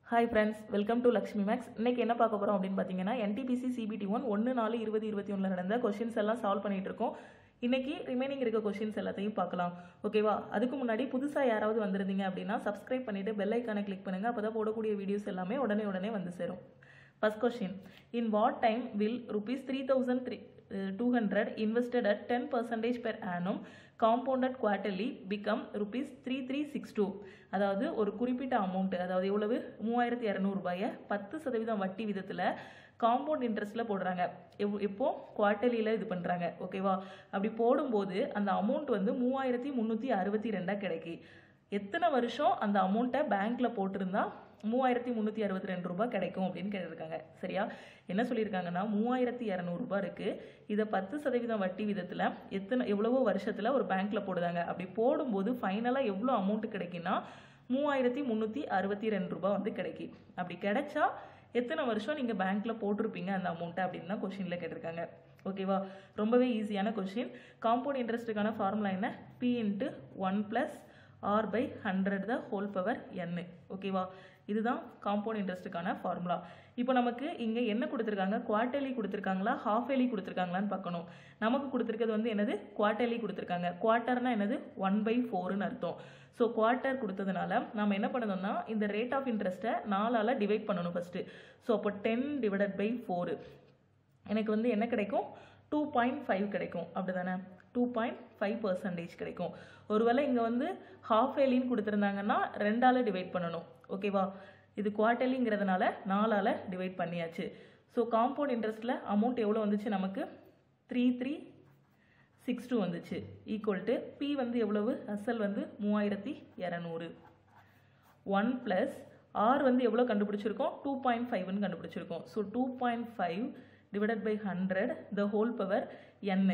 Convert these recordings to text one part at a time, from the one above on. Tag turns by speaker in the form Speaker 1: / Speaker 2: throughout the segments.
Speaker 1: Hi friends welcome to Lakshmi maths இன்னைக்கு என்ன பார்க்க போகிறோம் அப்படின்னு பார்த்தீங்கன்னா என்டிபிசி சிபிடி ஒன் ஒன்று நாலு இருபது இருபத்தி ஒன்றில் நடந்த கொஷின்ஸ் எல்லாம் சால்வ் பண்ணிட்டு இருக்கோம் இன்னைக்கு ரிமைனிங் இருக்க கொஷின்ஸ் எல்லாத்தையும் பார்க்கலாம் ஓகேவா அதுக்கு முன்னாடி புதுசாக யாராவது வந்திருந்தீங்க அப்படின்னா சப்ஸ்கிரைப் பண்ணிட்டு பெல் ஐக்கானை கிளிக் பண்ணுங்க அப்போ தான் போடக்கூடிய வீடியோஸ் எல்லாமே உடனே உடனே வந்து சேரும் first question in what time will rupees three thousand three two hundred invested at ten percentage per annum compounded quarterly become rupees three three six two அதாவது ஒரு குறிப்பிட்ட அமௌண்ட் அதாவது எவ்வளவு மூவாயிரத்தி இரநூறுபாயை பத்து சதவீதம் வட்டி விதத்தில் காம்பவுண்ட் இன்ட்ரெஸ்ட்டில் போடுறாங்க எவ் எப்போ குவார்ட்டர்லியில் இது பண்ணுறாங்க ஓகேவா அப்படி போடும்போது அந்த அமௌண்ட் வந்து மூவாயிரத்தி முந்நூற்றி அறுபத்தி ரெண்டாக கிடைக்கி எத்தனை வருஷம் அந்த அமௌண்ட்டை பேங்க்கில் போட்டிருந்தா மூவாயிரத்தி முந்நூற்றி அறுபத்தி ரெண்டு ரூபாய் கிடைக்கும் அப்படின்னு கேட்டிருக்காங்க சரியா என்ன சொல்லியிருக்காங்கன்னா மூவாயிரத்தி இரநூறுபா இருக்குது இதை பத்து சதவீதம் வட்டி விதத்தில் எத்தனை எவ்வளவோ வருஷத்தில் ஒரு பேங்க்கில் போடுதாங்க அப்படி போடும்போது ஃபைனலாக எவ்வளோ அமௌண்ட் கிடைக்குன்னா மூவாயிரத்தி முந்நூற்றி அறுபத்தி ரெண்டு ரூபாய் வந்து கிடைக்கி அப்படி கிடைச்சா எத்தனை வருஷம் நீங்கள் பேங்க்கில் போட்டிருப்பீங்க அந்த அமௌண்ட்டை அப்படின்னு தான் கொஷினில் கேட்டிருக்காங்க ஓகேவா ரொம்பவே ஈஸியான கொஷின் காம்பவுண்ட் இன்ட்ரெஸ்ட்டுக்கான ஃபார்முலா என்ன P into one plus R by hundred the whole power n ஓகேவா இதுதான் காம்பவுண்ட் இன்ட்ரெஸ்ட்டுக்கான ஃபார்முலா இப்போ நமக்கு இங்கே என்ன கொடுத்துருக்காங்க குவார்டர்லி கொடுத்துருக்காங்களா ஹாஃப் ஏலி கொடுத்துருக்காங்களான்னு பார்க்கணும் நமக்கு கொடுத்துருக்கிறது வந்து என்னது குவார்டர்லி கொடுத்துருக்காங்க குவார்ட்டர்னா என்னது ஒன் பை ஃபோர்னு அர்த்தம் ஸோ குவார்ட்டர் கொடுத்ததுனால நம்ம என்ன பண்ணணும்னா இந்த ரேட் ஆஃப் இன்ட்ரெஸ்ட்டை நாலால் டிவைட் பண்ணணும் ஃபஸ்ட்டு ஸோ அப்போ டென் டிவைடட் பை ஃபோரு எனக்கு வந்து என்ன கிடைக்கும் டூ பாயிண்ட் ஃபைவ் கிடைக்கும் அப்படி தானே டூ பாயிண்ட் ஃபைவ் பர்சன்டேஜ் கிடைக்கும் ஒருவேளை இங்கே வந்து ஹாஃப் ஏலின்னு கொடுத்துருந்தாங்கன்னா ரெண்டால் டிவைட் பண்ணணும் ஓகேவா இது குவார்ட்டர்லிங்கிறதுனால நாலால் டிவைட் பண்ணியாச்சு ஸோ காம்பவுண்ட் இன்ட்ரெஸ்ட்டில் அமௌண்ட் எவ்வளோ வந்துச்சு நமக்கு த்ரீ த்ரீ சிக்ஸ் டூ வந்துச்சு ஈக்குவல் டு பி வந்து எவ்வளவு அசல் வந்து மூவாயிரத்தி இரநூறு ஒன் ப்ளஸ் ஆர் வந்து எவ்வளோ கண்டுபிடிச்சிருக்கோம் டூ பாயிண்ட் ஃபைவ்னு கண்டுபிடிச்சிருக்கோம் so two point five divided by hundred the whole power n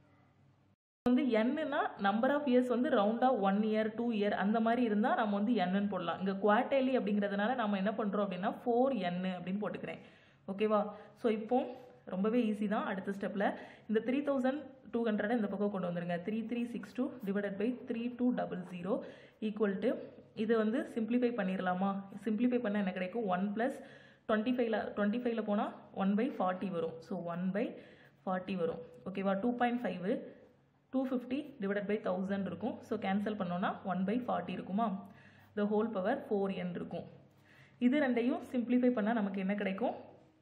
Speaker 1: வந்து என்னன்னா நம்பர் ஆஃப் இயர்ஸ் வந்து ரவுண்டாக ஒன் இயர் டூ இயர் அந்த மாதிரி இருந்தால் நம்ம வந்து என்னன்னு போடலாம் இங்கே குவார்டர்லி அப்படிங்கிறதுனால நம்ம என்ன பண்ணுறோம் அப்படின்னா ஃபோர் என்னு அப்படின்னு போட்டுக்கிறேன் ஓகேவா ஸோ இப்போ ரொம்பவே ஈஸி தான் அடுத்த ஸ்டெப்பில் இந்த த்ரீ தௌசண்ட் டூ ஹண்ட்ரட் இந்த பக்கம் கொண்டு வந்துருங்க three three six two divided by three two double zero equal to இதை வந்து சிம்பிளிஃபை பண்ணிடலாமா சிம்பிளிஃபை பண்ண என்ன கிடைக்கும் ஒன் ப்ளஸ் டுவெண்ட்டி ஃபைவ்ல டுவெண்ட்டி ஃபைவ்ல போனால் ஒன் பை ஃபார்ட்டி வரும் ஸோ ஒன் பை ஃபார்ட்டி வரும் ஓகேவா two point five two fifty divided by thousand இருக்கும் ஸோ கேன்சல் பண்ணோன்னா ஒன் பை ஃபார்ட்டி இருக்குமா the whole power four n இருக்கும் இது ரெண்டையும் சிம்பிளிஃபை பண்ணால் நமக்கு என்ன கிடைக்கும்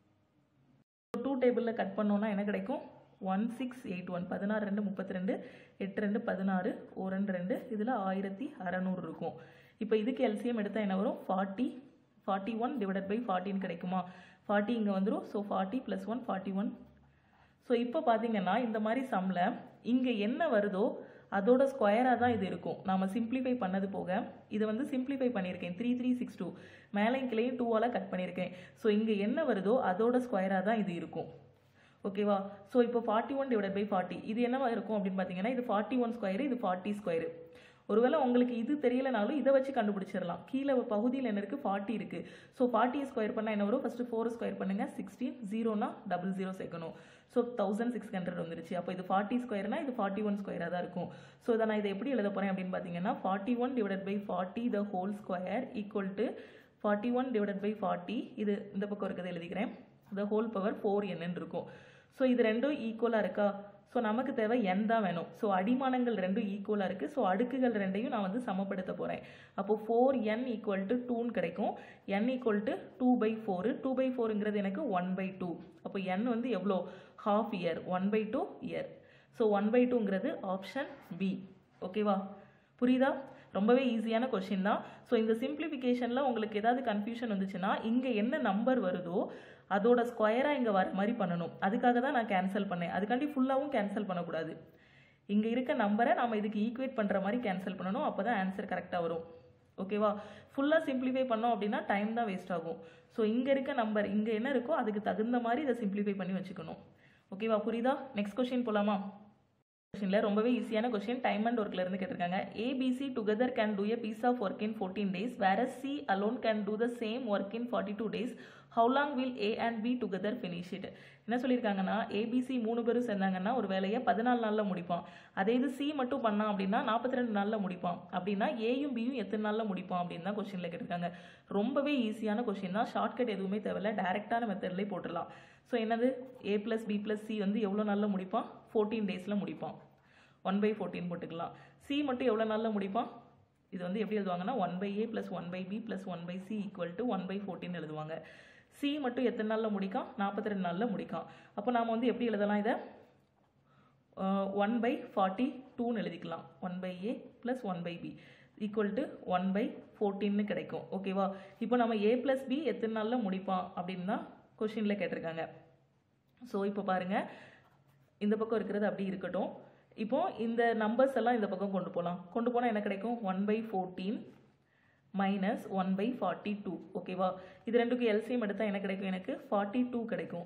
Speaker 1: டூ டேபிளில் கட் பண்ணோன்னா என்ன கிடைக்கும் ஒன் சிக்ஸ் எயிட் ஒன் பதினாறு ரெண்டு முப்பத்தி ரெண்டு எட்டு ரெண்டு பதினாறு ஓ ரெண்டு ரெண்டு இதில் ஆயிரத்தி அறநூறு இருக்கும் இப்போ இதுக்கு எல்சிஎம் எடுத்தால் என்ன வரும் forty forty one divided by ஃபார்ட்டின்னு கிடைக்குமா ஃபார்ட்டி இங்கே வந்துடும் so forty plus one forty one so இப்போ பார்த்தீங்கன்னா இந்த மாதிரி சம்மில் இங்கே என்ன வருதோ அதோட ஸ்கொயராக தான் இது இருக்கும் நாம் சிம்பிளிஃபை பண்ணது போக இதை வந்து சிம்பிளிஃபை பண்ணியிருக்கேன் த்ரீ த்ரீ சிக்ஸ் டூ மேலையும் கிளையும் டூவால் கட் பண்ணியிருக்கேன் ஸோ இங்கே என்ன வருதோ அதோட ஸ்கொயராக தான் இது இருக்கும் ஓகேவா ஸோ இப்போ forty one divide by forty இது என்னவா இருக்கும் அப்படின்னு பார்த்தீங்கன்னா இது ஃபார்ட்டி ஒன் ஸ்கொயரு இது ஃபார்ட்டி ஸ்கொயரு ஒருவேளை உங்களுக்கு இது தெரியலனாலும் இதை வச்சு கண்டுபிடிச்சிடலாம் கீழே பகுதியில் என்ன இருக்குது ஃபார்ட்டி இருக்குது ஸோ ஃபார்ட்டி ஸ்கொயர் பண்ணால் என்ன வரும் ஃபஸ்ட்டு ஃபோர் ஸ்கொயர் பண்ணுங்கள் சிக்ஸ்டீன் ஜீரோனா டபுள் ஜீரோ சேர்க்கணும் ஸோ தௌசண்ட் சிக்ஸ் ஹண்ட்ரட் வந்துருச்சு அப்போ இது ஃபார்ட்டி ஸ்கொயர்னா இது ஃபார்ட்டி ஒன் ஸ்கொயராக தான் இருக்கும் ஸோ இதை நான் இதை எப்படி எழுத போகிறேன் அப்படின்னு பார்த்தீங்கன்னா forty one divide by forty the whole square equal to forty one divide by forty இது இந்த பக்கம் இருக்கிறது எழுதிக்கிறேன் த ஹோல் பவர் ஃபோர் என்னன்னு இருக்கும் ஸோ இது ரெண்டும் ஈக்குவலாக இருக்கா ஸோ நமக்கு தேவை என் தான் வேணும் ஸோ அடிமானங்கள் ரெண்டும் ஈக்குவலாக இருக்குது ஸோ அடுக்குகள் ரெண்டையும் நான் வந்து சமப்படுத்த போகிறேன் அப்போது ஃபோர் என் ஈக்குவல் டு டூன்னு கிடைக்கும் n equal to two by four two by ஃபோருங்கிறது எனக்கு ஒன் பை டூ அப்போ என் வந்து எவ்வளோ half year one by two year so one by டூங்கிறது ஆப்ஷன் பி ஓகேவா புரியுதா ரொம்பவே ஈஸியான கொஷின் தான் ஸோ இந்த சிம்பிளிஃபிகேஷனில் உங்களுக்கு ஏதாவது கன்ஃபியூஷன் வந்துச்சுன்னா இங்கே என்ன நம்பர் வருதோ அதோட ஸ்கொயராக இங்கே வர மாதிரி பண்ணணும் அதுக்காக தான் நான் கேன்சல் பண்ணேன் அதுக்காண்டி ஃபுல்லாகவும் கேன்சல் பண்ணக்கூடாது இங்கே இருக்க நம்பரை நம்ம இதுக்கு ஈக்குவேட் பண்ணுற மாதிரி கேன்சல் பண்ணணும் அப்போ தான் ஆன்சர் கரெக்டாக வரும் ஓகேவா ஃபுல்லாக சிம்பிளிஃபை பண்ணோம் அப்படின்னா டைம் தான் வேஸ்ட் ஆகும் ஸோ இங்கே இருக்க நம்பர் இங்கே என்ன இருக்கோ அதுக்கு தகுந்த மாதிரி இதை சிம்பிளிஃபை பண்ணி வச்சுக்கணும் ஓகேவா புரியுதா நெக்ஸ்ட் கொஷின் போகலாமா கொஷினில் ரொம்பவே ஈஸியான கொஷின் டைம் அண்ட் ஒர்க்கில் இருந்து கேட்டிருக்காங்க ABC together can do a piece of work in fourteen days வேற C alone can do the same work in forty two days how long will A and B together finish it என்ன சொல்லியிருக்காங்கன்னா ABC மூணு பேரும் சேர்ந்தாங்கன்னா ஒரு வேலையை பதினாலு நாளில் முடிப்பான் அதே இது சி மட்டும் பண்ணான் அப்படின்னா நாற்பத்தி ரெண்டு நாளில் முடிப்பான் அப்படின்னா ஏயும் பியும் எத்தனை நாளில் முடிப்பான் அப்படின்னு தான் கொஸ்டினில் கேட்டிருக்காங்க ரொம்பவே ஈஸியான கொஸ்டின் தான் ஷார்ட்கட் எதுவுமே தேவையில்ல டேரெக்டான மெத்தட்லேயே போட்டுடலாம் ஸோ என்னது A plus B plus C வந்து எவ்வளோ நாளில் முடிப்பான் ஃபோர்டீன் டேஸில் முடிப்பான் ஒன் பை ஃபோர்டீன் போட்டுக்கலாம் சி மட்டும் எவ்வளோ நாளில் முடிப்பான் இது வந்து எப்படி எழுதுவாங்கன்னா one by A plus one by B plus one by C equal to one by fourteen எழுதுவாங்க சி மட்டும் எத்தனை நாளில் முடிக்கான் நாற்பத்தி ரெண்டு நாளில் முடிக்கான் அப்போ நாம் வந்து எப்படி எழுதலாம் இதை ஒன் பை ஃபார்ட்டி டூன்னு எழுதிக்கலாம் one by A plus one by B equal to one by ஃபோர்டீன்னு கிடைக்கும் ஓகேவா இப்போ நம்ம ஏ ப்ளஸ் பி எத்தனை நாளில் முடிப்பான் அப்படின்னு தான் கொஷினில் கேட்டிருக்காங்க ஸோ இப்போ பாருங்கள் இந்த பக்கம் இருக்கிறது அப்படி இருக்கட்டும் இப்போ இந்த நம்பர்ஸ் எல்லாம் இந்த பக்கம் கொண்டு போகலாம் கொண்டு போனால் என்ன கிடைக்கும் one by fourteen minus one by forty two ஓகேவா இது ரெண்டுக்கும் எல்சிஎம் எடுத்தால் என்ன கிடைக்கும் எனக்கு ஃபார்ட்டி டூ கிடைக்கும்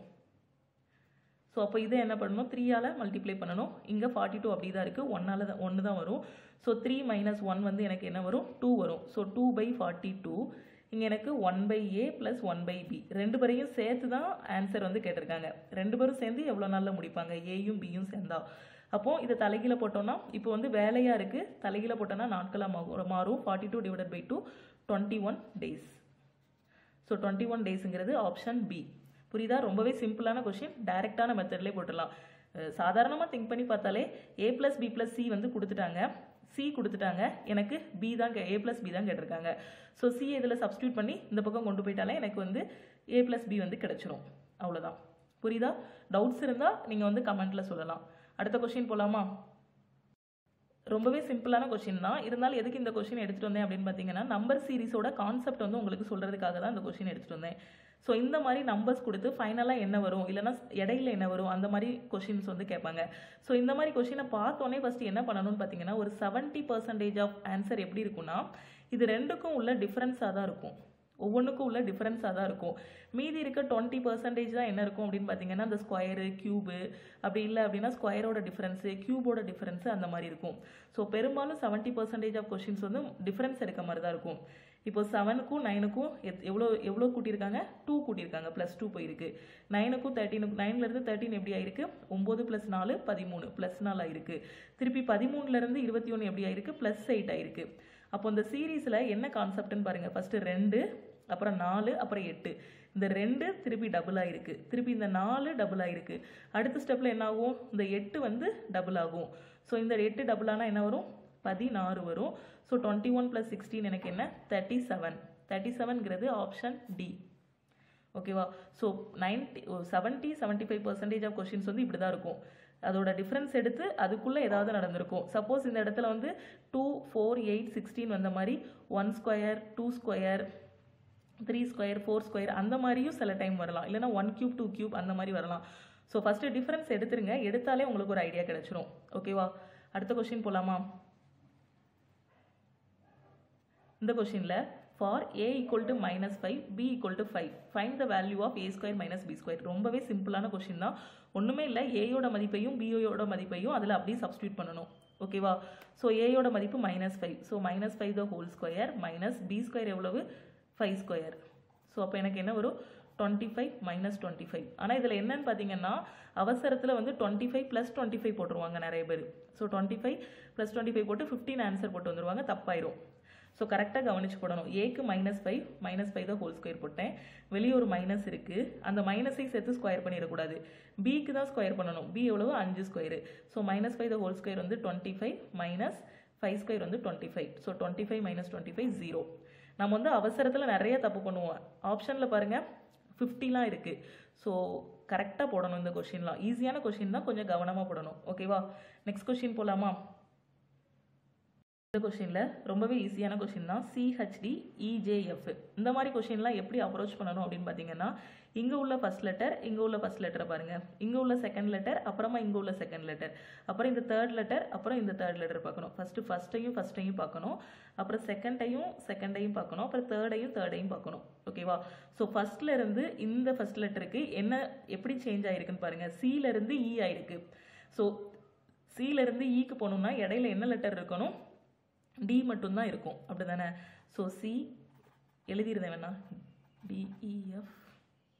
Speaker 1: ஸோ அப்போ இதை என்ன பண்ணணும் த்ரீயால் மல்டிப்ளை பண்ணணும் இங்கே ஃபார்ட்டி டூ அப்படி தான் இருக்குது ஒன்னால் தான் ஒன்று தான் வரும் ஸோ த்ரீ மைனஸ் ஒன் வந்து எனக்கு என்ன வரும் டூ வரும் so two by forty two இங்கே எனக்கு one by A plus one by B ரெண்டு பேரையும் சேர்த்து தான் ஆன்சர் வந்து கேட்டிருக்காங்க ரெண்டு பேரும் சேர்ந்து எவ்வளோ நாளில் முடிப்பாங்க ஏயும் பியும் சேர்ந்தா அப்போ இதை தலைகீழ போட்டோம்னா இப்போ வந்து வேலையாக இருக்குது தலைகீழ போட்டோம்னா நாட்களாக மாறும் மாறும் forty two divided by two twenty one days so twenty one டேஸுங்கிறது ஆப்ஷன் பி புரியுதா ரொம்பவே சிம்பிளான கொஷின் டைரெக்டான மெத்தட்லேயே போட்டுடலாம் சாதாரணமாக திங்க் பண்ணி பார்த்தாலே A plus B plus C வந்து கொடுத்துட்டாங்க சி கொடுத்துட்டாங்க எனக்கு பி தான் ஏ ப்ளஸ் பி தான் கேட்டிருக்காங்க ஸோ சி இதில் சப்ஸ்டியூட் பண்ணி இந்த பக்கம் கொண்டு போயிட்டாலே எனக்கு வந்து ஏ ப்ளஸ் பி வந்து கிடச்சிரும் அவ்வளோதான் புரியுதா டவுட்ஸ் இருந்தால் நீங்கள் வந்து கமெண்ட்டில் சொல்லலாம் அடுத்த கொஷின் போகலாமா ரொம்பவே சிம்பிளான கொஷின் தான் இருந்தாலும் எதுக்கு இந்த கொஷின் எடுத்துகிட்டு வந்தேன் அப்படின்னு பார்த்தீங்கன்னா நம்பர் சீரிஸோட கான்செப்ட் வந்து உங்களுக்கு சொல்கிறதுக்காக தான் இந்த கொஷின் எடுத்துகிட்டு வந்தேன் ஸோ இந்த மாதிரி நம்பர்ஸ் கொடுத்து ஃபைனலாக என்ன வரும் இல்லைனா இடையில என்ன வரும் அந்த மாதிரி கொஷின்ஸ் வந்து கேட்பாங்க ஸோ இந்த மாதிரி கொஷினை பார்த்தோன்னே ஃபஸ்ட்டு என்ன பண்ணணும்னு பார்த்தீங்கன்னா ஒரு செவன்ட்டி பர்சன்டேஜ் ஆஃப் ஆன்சர் எப்படி இருக்கும்னா இது ரெண்டுக்கும் உள்ள டிஃப்ரென்ஸாக தான் இருக்கும் ஒவ்வொன்றுக்கும் உள்ள டிஃப்ரென்ஸாக தான் இருக்கும் மீதி இருக்க டுவெண்ட்டி பர்சன்டேஜ் தான் என்ன இருக்கும் அப்படின்னு பார்த்தீங்கன்னா இந்த ஸ்கொயரு க்யூபு அப்படி இல்லை அப்படின்னா ஸ்கொயரோட டிஃப்ரென்ஸு க்யூபோட டிஃப்ரென்ஸு அந்த மாதிரி இருக்கும் ஸோ பெரும்பாலும் செவன்ட்டி பர்சன்டேஜ் ஆஃப் கொஷின்ஸ் வந்து டிஃப்ரென்ஸ் இருக்க மாதிரி தான் இருக்கும் இப்போ செவனுக்கும் நைனுக்கும் எத் எவ்வளோ எவ்வளோ கூட்டியிருக்காங்க டூ கூட்டியிருக்காங்க ப்ளஸ் டூ போயிருக்கு நைனுக்கும் தேர்ட்டீனுக்கு நைன்லேருந்து தேர்ட்டின் எப்படி ஆயிருக்கு ஒம்பது ப்ளஸ் நாலு பதிமூணு ப்ளஸ் நாலு ஆயிருக்கு திருப்பி பதிமூணுலேருந்து இருபத்தி ஒன்று எப்படி ஆயிருக்கு ப்ளஸ் எயிட் ஆயிருக்கு அப்போ இந்த சீரீஸில் என்ன கான்செப்ட்னு பாருங்கள் ஃபஸ்ட்டு ரெண்டு அப்புறம் நாலு அப்புறம் எட்டு இந்த ரெண்டு திருப்பி டபுள் ஆயிருக்கு திருப்பி இந்த நாலு டபுள் ஆயிருக்கு அடுத்த ஸ்டெப்பில் என்ன ஆகும் இந்த எட்டு வந்து டபுள் ஆகும் ஸோ இந்த எட்டு டபுள் ஆனால் என்ன வரும் பதினாறு வரும் so twenty one plus sixteen எனக்கு என்ன தேர்ட்டி செவன் தேர்ட்டி செவன்ங்கிறது ஆப்ஷன் டி ஓகேவா so ninety seventy seventy five percentage of questions வந்து இப்படி தான் இருக்கும் அதோட டிஃப்ரென்ஸ் எடுத்து அதுக்குள்ளே ஏதாவது நடந்திருக்கும் சப்போஸ் இந்த இடத்துல வந்து டூ ஃபோர் எயிட் சிக்ஸ்டீன் வந்த மாதிரி one square two square three square four square அந்த மாதிரியும் சில டைம் வரலாம் இல்லைனா ஒன் கியூப் டூ கியூப் அந்த மாதிரி வரலாம் ஸோ ஃபஸ்ட்டு டிஃப்ரென்ஸ் எடுத்துருங்க எடுத்தாலே உங்களுக்கு ஒரு ஐடியா கிடைச்சிரும் ஓகேவா அடுத்த கொஷின் போகலாமா இந்த கொஷினில் for a equal to minus five b equal to five fine the value of a square minus b square ரொம்பவே சிம்பிளான கொஷின் தான் ஒன்றுமே இல்லை ஏயோட மதிப்பையும் பியோட மதிப்பையும் அதில் அப்படியே சப்ஸ்டியூட் பண்ணணும் ஓகேவா ஸோ ஏயோட மதிப்பு minus five so minus five the whole square minus b square எவ்வளவு ஃபைவ் ஸ்கொயர் ஸோ அப்போ எனக்கு என்ன வரும் twenty five minus twenty five ஆனால் இதில் என்னன்னு பார்த்தீங்கன்னா அவசரத்தில் வந்து twenty five plus twenty five போட்டுருவாங்க நிறைய பேர் so twenty five plus twenty five போட்டு ஃபிஃப்டீன் ஆன்சர் போட்டு வந்துருவாங்க தப்பாயிரும் ஸோ கரெக்டாக கவனிச்சு போடணும் ஏக்கு மைனஸ் ஃபைவ் மைனஸ் ஃபைவ் தான் ஹோல் ஸ்கொயர் போட்டேன் வெளியே ஒரு மைனஸ் இருக்குது அந்த மைனஸை சேர்த்து ஸ்கொயர் பண்ணிடக்கூடாது பிக்கு தான் ஸ்கொயர் பண்ணணும் பி எவ்வளவு அஞ்சு square so minus five the whole square வந்து twenty five minus five square வந்து twenty five so twenty five minus twenty five zero நம்ம வந்து அவசரத்தில் நிறைய தப்பு பண்ணுவோம் ஆப்ஷனில் பாருங்கள் ஃபிஃப்டிலாம் இருக்குது ஸோ கரெக்டாக போடணும் இந்த கொஷின்லாம் ஈஸியான கொஷின் தான் கொஞ்சம் கவனமாக போடணும் ஓகேவா நெக்ஸ்ட் கொஷின் போகலாமா இந்த கொஷினில் ரொம்பவே ஈஸியான கொஷின் தான் சிஹெச்டி இஜேஎஃப் இந்த மாதிரி கொஷின்லாம் எப்படி அப்ரோச் பண்ணணும் அப்படின்னு பார்த்தீங்கன்னா இங்கே உள்ள ஃபஸ்ட் லெட்டர் இங்கே உள்ள ஃபஸ்ட் லெட்டரை பாருங்கள் இங்கே உள்ள செகண்ட் லெட்டர் அப்புறமா இங்கே உள்ள செகண்ட் லெட்டர் அப்புறம் இந்த தேர்ட் லெட்டர் அப்புறம் இந்த தேர்ட் லெட்டர் பார்க்கணும் ஃபஸ்ட்டு ஃபஸ்ட்டையும் ஃபஸ்ட்டையும் பார்க்கணும் அப்புறம் செகண்டையும் செகண்டையும் பார்க்கணும் அப்புறம் தேர்டையும் தேர்டையும் பார்க்கணும் ஓகேவா ஸோ ஃபஸ்ட்டில் இருந்து இந்த ஃபஸ்ட் லெட்டருக்கு என்ன எப்படி சேஞ்ச் ஆயிருக்குன்னு பாருங்கள் சியிலேருந்து இ ஆயிருக்கு ஸோ சியிலேருந்து ஈக்கு போகணும்னா இடையில என்ன லெட்டர் இருக்கணும் டி மட்டும்தான் இருக்கும் அப்படி தானே ஸோ சி எழுதியிருந்தேன் வேணா டிஇஎஃப்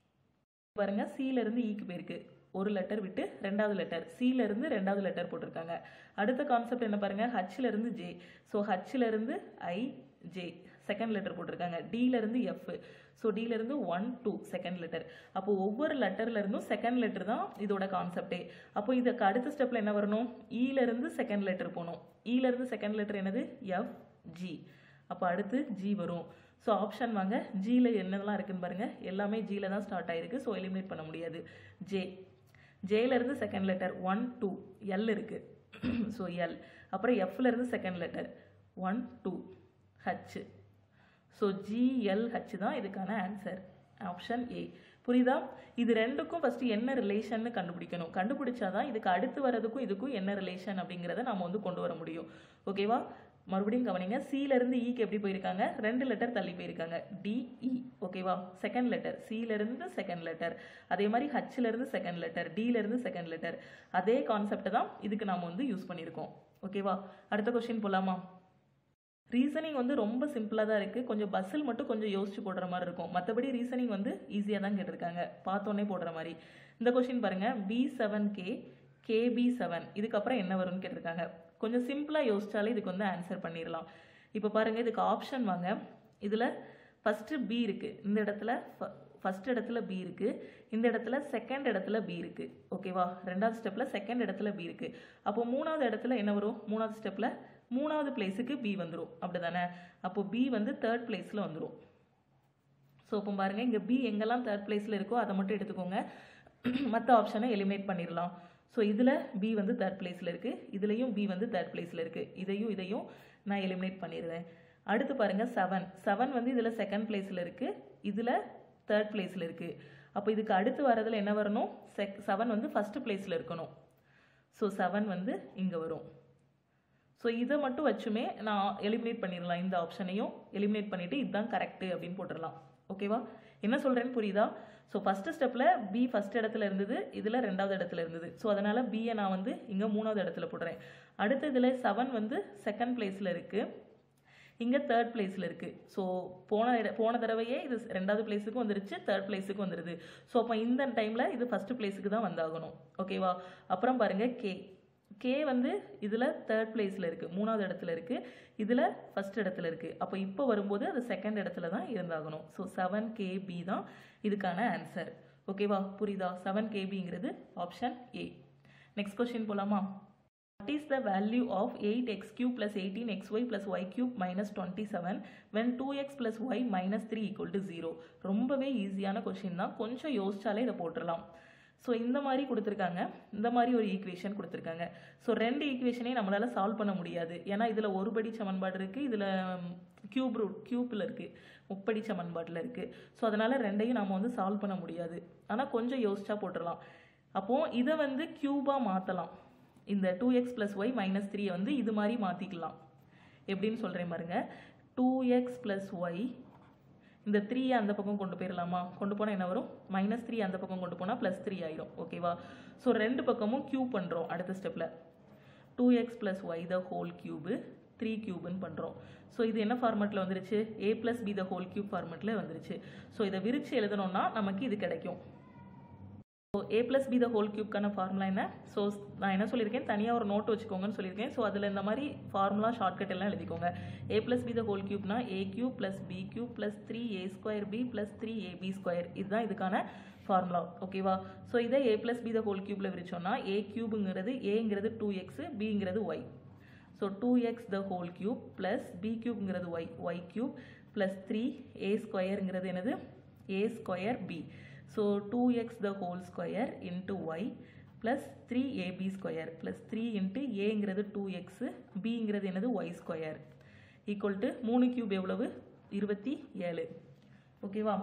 Speaker 1: பாருங்க சில இருந்து ஈக்கு போயிருக்கு ஒரு லெட்டர் விட்டு ரெண்டாவது லெட்டர் சில இருந்து ரெண்டாவது லெட்டர் போட்டிருக்காங்க அடுத்த கான்செப்ட் என்ன பாருங்க ஹச்ல இருந்து ஜே ஸோ ஹச்ல இருந்து ஐ ஜே செகண்ட் லெட்டர் போட்டிருக்காங்க டில இருந்து எஃப் ஸோ டில இருந்து ஒன் டூ செகண்ட் லெட்டர் அப்போ ஒவ்வொரு லெட்டர்ல இருந்தும் செகண்ட் லெட்டர் தான் இதோட கான்செப்டே அப்போ இதுக்கு அடுத்த ஸ்டெப்ல என்ன வரணும் ஈல இருந்து செகண்ட் லெட்டர் போகணும் ஈல இருந்து செகண்ட் லெட்டர் என்னது எஃப் ஜி அப்போ அடுத்து ஜி வரும் ஸோ ஆப்ஷன் வாங்க ஜியில் என்னெல்லாம் இருக்குன்னு பாருங்க எல்லாமே ஜியில் தான் ஸ்டார்ட் ஆயிருக்கு ஸோ எலிமினேட் பண்ண முடியாது ஜே ஜேல இருந்து second letter one two L இருக்கு ஸோ எல் அப்புறம் எஃப்ல இருந்து second letter one two H so GLH தான் இதுக்கான ஆன்சர் ஆப்ஷன் ஏ புரியுதா இது ரெண்டுக்கும் ஃபர்ஸ்ட் என்ன ரிலேஷன் கண்டுபிடிக்கணும் கண்டுபிடிச்சாதான் இதுக்கு அடுத்து வரதுக்கும் இதுக்கும் என்ன ரிலேஷன் அப்படிங்கிறத நம்ம வந்து கொண்டு வர முடியும் ஓகேவா மறுபடியும் கவனிங்க சில இருந்து ஈக்கு எப்படி போயிருக்காங்க ரெண்டு லெட்டர் தள்ளி போயிருக்காங்க டிஇ ஓகேவா செகண்ட் லெட்டர் சில இருந்து செகண்ட் லெட்டர் அதே மாதிரி ஹச்ல இருந்து செகண்ட் லெட்டர் டில இருந்து செகண்ட் லெட்டர் அதே கான்செப்ட் தான் இதுக்கு நாம வந்து யூஸ் பண்ணியிருக்கோம் ஓகேவா அடுத்த கொஸ்டின் போலாமா ரீசனிங் வந்து ரொம்ப சிம்பிளாக தான் இருக்குது கொஞ்சம் பஸ்ஸில் மட்டும் கொஞ்சம் யோசிச்சு போடுற மாதிரி இருக்கும் மற்றபடி ரீசனிங் வந்து ஈஸியாக தான் கேட்டிருக்காங்க பார்த்தோன்னே போடுற மாதிரி இந்த கொஸ்டின் பாருங்க B seven K KB seven இதுக்கப்புறம் என்ன வரும்னு கேட்டிருக்காங்க கொஞ்சம் சிம்பிளாக யோசிச்சாலே இதுக்கு வந்து ஆன்சர் பண்ணிடலாம் இப்போ பாருங்க இதுக்கு ஆப்ஷன் வாங்க இதில் ஃபஸ்ட்டு பி இருக்குது இந்த இடத்துல ஃபர்ஸ்ட் இடத்துல பி இருக்கு இந்த இடத்துல செகண்ட் இடத்துல பி இருக்கு ஓகேவா ரெண்டாவது ஸ்டெப்ல செகண்ட் இடத்துல பி இருக்கு அப்போ மூணாவது இடத்துல என்ன வரும் மூணாவது ஸ்டெப்ல மூணாவது பிளேஸுக்கு பி வந்துடும் அப்படிதானே அப்போ பி வந்து தேர்ட் பிளேஸில் வந்துடும் ஸோ இப்போ பாருங்க இங்கே பி எங்கெல்லாம் தேர்ட் பிளேஸில் இருக்கோ அதை மட்டும் எடுத்துக்கோங்க மற்ற ஆப்ஷனை எலிமினேட் பண்ணிடலாம் ஸோ இதில் பி வந்து தேர்ட் பிளேஸில் இருக்குது இதுலேயும் பி வந்து தேர்ட் பிளேஸில் இருக்குது இதையும் இதையும் நான் எலிமினேட் பண்ணிடுவேன் அடுத்து பாருங்க செவன் செவன் வந்து இதில் செகண்ட் பிளேஸில் இருக்குது இதில் தேர்ட் பிளேஸில் இருக்குது அப்போ இதுக்கு அடுத்து வரதில் என்ன வரணும் செக் செவன் வந்து ஃபர்ஸ்ட் பிளேஸில் இருக்கணும் ஸோ செவன் வந்து இங்கே வரும் ஸோ இதை மட்டும் வச்சுமே நான் எலிமினேட் பண்ணிடலாம் இந்த ஆப்ஷனையும் எலிமினேட் பண்ணிவிட்டு இதுதான் கரெக்டு அப்படின்னு போட்டுடலாம் ஓகேவா என்ன சொல்கிறேன்னு புரியுதா ஸோ ஃபஸ்ட்டு ஸ்டெப்பில் பி ஃபஸ்ட் இடத்துல இருந்தது இதில் ரெண்டாவது இடத்துல இருந்தது ஸோ அதனால் பியை நான் வந்து இங்கே மூணாவது இடத்துல போடுறேன் அடுத்து இதில் செவன் வந்து செகண்ட் பிளேஸில் இருக்குது இங்கே தேர்ட் பிளேஸில் இருக்குது ஸோ போன இட போன தடவையே இது ரெண்டாவது பிளேஸுக்கும் வந்துருச்சு தேர்ட் பிளேஸுக்கும் வந்துருது ஸோ அப்போ இந்த டைமில் இது ஃபஸ்ட்டு பிளேஸுக்கு தான் வந்தாகணும் ஓகேவா அப்புறம் பாருங்கள் கே கே வந்து இதில் தேர்ட் பிளேஸில் இருக்குது மூணாவது இடத்துல இருக்குது இதில் ஃபஸ்ட் இடத்துல இருக்குது அப்போ இப்போ வரும்போது அது செகண்ட் இடத்துல தான் இருந்தாகணும் ஸோ செவன் கேபி தான் இதுக்கான ஆன்சர் ஓகேவா புரியுதா செவன் கேபிங்கிறது ஆப்ஷன் ஏ நெக்ஸ்ட் கொஸ்டின் போலாமா What is the value of 8x cube plus 18xy plus y cube minus 27 when 2x plus y minus 3 equal to 0? ரொம்பவே ஈஸியான கொஷின் தான் கொஞ்சம் யோசிச்சாலே இதை போட்டுடலாம் ஸோ இந்த மாதிரி கொடுத்துருக்காங்க இந்த மாதிரி ஒரு ஈக்குவேஷன் கொடுத்துருக்காங்க ஸோ ரெண்டு ஈக்குவேஷனையும் நம்மளால் சால்வ் பண்ண முடியாது ஏன்னா இதில் ஒரு படி சமன்பாடு இருக்குது இதில் கியூப் ரூட் கியூப்பில் இருக்குது முப்படி சமன்பாட்டில் இருக்குது ஸோ அதனால் ரெண்டையும் நம்ம வந்து சால்வ் பண்ண முடியாது ஆனால் கொஞ்சம் யோசிச்சா போட்டுடலாம் அப்போது இதை வந்து க்யூபாக மாற்றலாம் இந்த two x plus y minus த்ரீயை வந்து இது மாதிரி மாற்றிக்கலாம் எப்படின்னு சொல்கிறேன் பாருங்க டூ எக்ஸ் ப்ளஸ் ஒய் இந்த த்ரீயை அந்த பக்கம் கொண்டு போயிடலாமா கொண்டு போனால் என்ன வரும் மைனஸ் த்ரீ அந்த பக்கம் கொண்டு போனால் ப்ளஸ் த்ரீ ஆயிரும் ஓகேவா ஸோ ரெண்டு பக்கமும் க்யூப் பண்ணுறோம் அடுத்த ஸ்டெப்பில் two x plus y the whole cube three க்யூப்னு பண்ணுறோம் ஸோ இது என்ன ஃபார்மெட்டில் வந்துருச்சு a plus b the whole cube ஃபார்மெட்டில் வந்துருச்சு ஸோ இதை விரித்து எழுதணும்னா நமக்கு இது கிடைக்கும் so a plus b the whole க்யூப்க்கான ஃபார்முலா என்ன ஸோ நான் என்ன சொல்லியிருக்கேன் தனியாக ஒரு நோட் வச்சுக்கோங்கன்னு சொல்லியிருக்கேன் ஸோ அதில் இந்த மாதிரி ஃபார்முலா ஷார்ட்கட் எல்லாம் எழுதிக்கோங்க a plus b the whole க்யூப்னா a cube plus b cube plus three a square b plus three a b square இதுதான் இதுக்கான ஃபார்முலா ஓகேவா ஸோ இதை a plus b the whole க்யூப்பில் விரிச்சோம்னா ஏ கியூபுங்கிறது ஏங்கிறது டூ எக்ஸு பிங்கிறது y so two x the whole cube plus b கியூப்ங்கிறது y y cube plus three a ஸ்கொயருங்கிறது என்னது a square b so two x the whole square into y plus three a b square plus three into ஏங்கிறது two x பிங்கிறது என்னது y square equal to மூணு cube எவ்வளவு இருபத்தி ஏழு ஓகேவா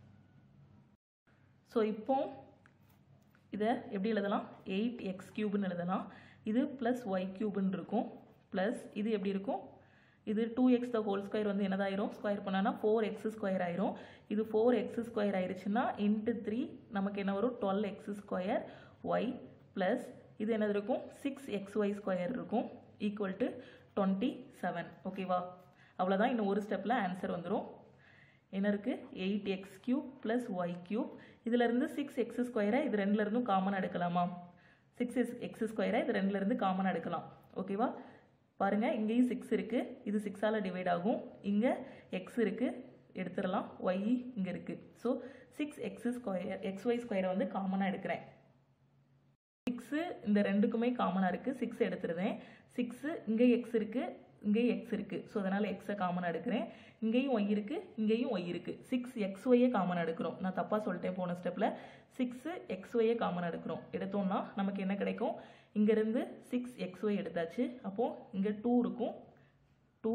Speaker 1: ஸோ இப்போ இதை எப்படி எழுதலாம் எயிட் எக்ஸ் கியூப்னு எழுதலாம் இது ப்ளஸ் ஒய் கியூப்னு இருக்கும் ப்ளஸ் இது எப்படி இருக்கும் இது two x the whole square வந்து என்னதாயிரும் ஸ்கொயர் பண்ணானா ஃபோர் எக்ஸ் ஸ்கொயர் ஆயிரும் இது ஃபோர் எக்ஸ் ஸ்கொயர் ஆயிருச்சுன்னா இன்ட்டு த்ரீ நமக்கு என்ன வரும் twelve x square y plus இது என்னது இருக்கும் சிக்ஸ் எக்ஸ் ஒய் ஸ்கொயர் இருக்கும் ஈக்குவல் டு டுவெண்ட்டி செவன் ஓகேவா அவ்வளோதான் இன்னும் ஒரு ஸ்டெப்பில் ஆன்சர் வந்துடும் என்ன இருக்குது eight x cube plus y cube இதிலேருந்து சிக்ஸ் எக்ஸ் ஸ்கொயரை இது ரெண்டுலேருந்தும் காமன் எடுக்கலாமா சிக்ஸ் இஸ் எக்ஸ் ஸ்கொயரை இது ரெண்டுலேருந்து காமன் எடுக்கலாம் ஓகேவா பாருங்கள் இங்கேயும் சிக்ஸ் இருக்குது இது சிக்ஸால் டிவைட் ஆகும் இங்கே எக்ஸ் இருக்குது எடுத்துடலாம் ஒய் இங்கே இருக்குது so six x square x y ஸ்கொயரை வந்து காமனாக எடுக்கிறேன் சிக்ஸு இந்த ரெண்டுக்குமே காமனாக இருக்குது சிக்ஸ் எடுத்துருந்தேன் சிக்ஸு இங்கே எக்ஸ் இருக்குது இங்கேயும் எக்ஸ் இருக்குது ஸோ அதனால் எக்ஸை காமனாக எடுக்கிறேன் இங்கேயும் ஒய் இருக்குது இங்கேயும் ஒய் இருக்குது சிக்ஸ் எக்ஸ் ஒய்யே காமனாக எடுக்கிறோம் நான் தப்பாக சொல்லிட்டேன் போன ஸ்டெப்பில் சிக்ஸு எக்ஸ் ஒய்யே காமனாக எடுக்கிறோம் எடுத்தோம்னா நமக்கு என்ன கிடைக்கும் இங்கேருந்து சிக்ஸ் எக்ஸ் ஒய் எடுத்தாச்சு அப்போது இங்கே டூ இருக்கும் டூ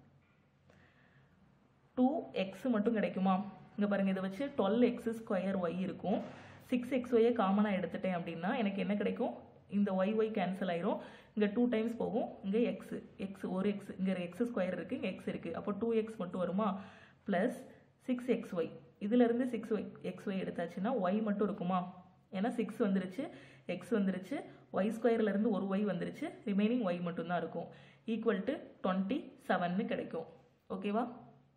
Speaker 1: டூ எக்ஸ் மட்டும் கிடைக்குமா இங்கே பாருங்கள் இதை வச்சு டுவெல் எக்ஸ் ஸ்கொயர் ஒய் இருக்கும் சிக்ஸ் எக்ஸ் ஒய்யை காமனாக எடுத்துட்டேன் அப்படின்னா எனக்கு என்ன கிடைக்கும் இந்த ஒய் ஒய் கேன்சல் ஆயிரும் இங்கே டூ டைம்ஸ் போகும் இங்கே எக்ஸ் எக்ஸ் ஒரு எக்ஸ் இங்கே எக்ஸ் ஸ்கொயர் இருக்குது இங்கே எக்ஸ் இருக்குது அப்போ டூ எக்ஸ் மட்டும் வருமா ப்ளஸ் சிக்ஸ் எக்ஸ் ஒய் இதிலேருந்து சிக்ஸ் ஒய் எக்ஸ் ஒய் எடுத்தாச்சுன்னா ஒய் மட்டும் இருக்குமா ஏன்னா சிக்ஸ் வந்துருச்சு எக்ஸ் வந்துருச்சு ஒய் ஸ்கொயர்லேருந்து ஒரு ஒய் வந்துருச்சு ரிமைனிங் ஒய் மட்டும்தான் இருக்கும் ஈக்குவல் டு டுவெண்ட்டி செவன்னு கிடைக்கும் ஓகேவா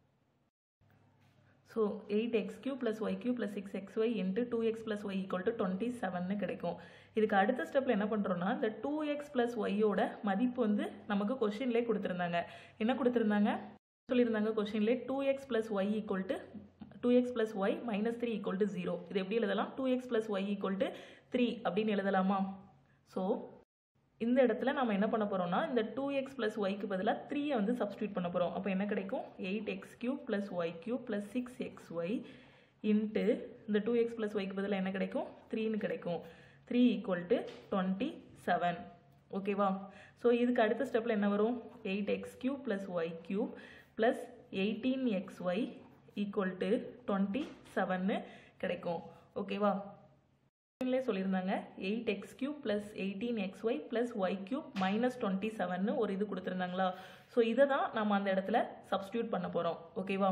Speaker 1: so eight x cube plus y cube plus six x y into two x plus y equal to twenty செவன்னு கிடைக்கும் இதுக்கு அடுத்த ஸ்டெப்பில் என்ன பண்ணுறோன்னா இந்த டூ எக்ஸ் ப்ளஸ் ஒய்யோட மதிப்பு வந்து நமக்கு கொஷின்லேயே கொடுத்துருந்தாங்க என்ன கொடுத்துருந்தாங்க சொல்லியிருந்தாங்க கொஷின்லேயே two x plus y equal to two x plus y minus three equal to zero இது எப்படி எழுதலாம் two x plus y equal to three அப்படின்னு எழுதலாமா ஸோ இந்த இடத்துல நம்ம என்ன பண்ண போகிறோம்னா இந்த டூ எக்ஸ் ப்ளஸ் ஒய்க்கு பதிலாக த்ரீயை வந்து சப்ஸ்டியூட் பண்ண போகிறோம் அப்போ என்ன கிடைக்கும் eight x cube plus y cube plus six x y into இந்த டூ எக்ஸ் ப்ளஸ் ஒய்க்கு பதிலாக என்ன கிடைக்கும் த்ரீன்னு கிடைக்கும் three equal to twenty seven ஓகேவா ஸோ இதுக்கு அடுத்த ஸ்டெப்பில் என்ன வரும் eight x cube plus y cube plus eighteen x y equal to twenty செவன்னு கிடைக்கும் ஓகேவா கொஸ்டின்லேயே சொல்லியிருந்தாங்க eight x cube plus eighteen x y plus y cube minus twenty செவன்னு ஒரு இது கொடுத்துருந்தாங்களா ஸோ இதை தான் நம்ம அந்த இடத்துல சப்ஸ்டியூட் பண்ண போகிறோம் ஓகேவா